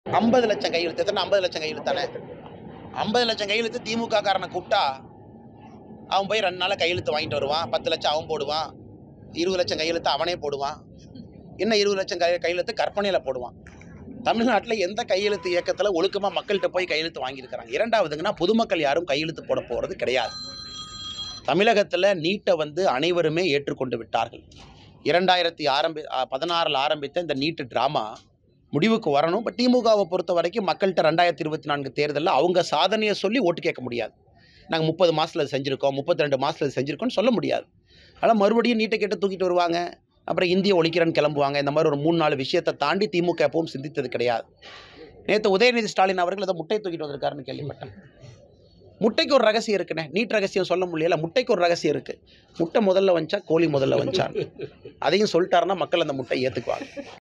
ஐம்பது லட்சம் கையெழுத்து எத்தனை ஐம்பது லட்சம் கையெழுத்து தானே ஐம்பது லட்சம் கையெழுத்து திமுக காரனை கூப்பிட்டா அவன் போய் ரெண்டு நாளில் கையெழுத்து வாங்கிட்டு வருவான் பத்து லட்சம் அவன் போடுவான் இருபது லட்சம் கையெழுத்து அவனே போடுவான் இன்னும் இருபது லட்சம் கை கையெழுத்து கற்பனையில் போடுவான் தமிழ்நாட்டில் எந்த கையெழுத்து இயக்கத்தில் ஒழுக்கமாக மக்கள்கிட்ட போய் கையெழுத்து வாங்கியிருக்கிறாங்க இரண்டாவதுங்கன்னா பொதுமக்கள் யாரும் கையெழுத்து போட போகிறது கிடையாது தமிழகத்தில் நீட்டை வந்து அனைவருமே ஏற்றுக்கொண்டு விட்டார்கள் இரண்டாயிரத்தி ஆரம்பி அ, பதினாறில் ஆரம்பித்த இந்த நீட்டு ட்ராமா முடிவுக்கு வரணும் இப்போ திமுகவை பொறுத்த வரைக்கும் மக்கள்கிட்ட ரெண்டாயிரத்தி இருபத்தி நான்கு தேர்தலில் அவங்க சாதனையை சொல்லி ஓட்டு கேட்க முடியாது நாங்கள் முப்பது மாதத்தில் செஞ்சுருக்கோம் முப்பத்தி ரெண்டு மாதத்தில் செஞ்சுருக்கோம்னு சொல்ல முடியாது அதனால் மறுபடியும் நீட்டை கேட்டு தூக்கிட்டு வருவாங்க அப்புறம் இந்திய ஒழிக்கிறேன்னு கிளம்புவாங்க இந்த மாதிரி ஒரு மூணு நாலு விஷயத்தை தாண்டி திமுக எப்பவும் சிந்தித்தது கிடையாது நேற்று உதயநிதி ஸ்டாலின் அவர்கள் அதை முட்டை தூக்கிட்டு வந்திருக்காருன்னு கேள்விப்பட்டேன் முட்டைக்கு ஒரு ரகசியம் இருக்குண்ணே நீட் ரகசியம் சொல்ல முடியல முட்டைக்கு ஒரு ரகசியம் இருக்கு முட்டை முதல்ல வந்துச்சா கோழி முதல்ல வந்துச்சான் அதையும் சொல்லிட்டாருன்னா மக்கள் அந்த முட்டை ஏற்றுக்குவாங்க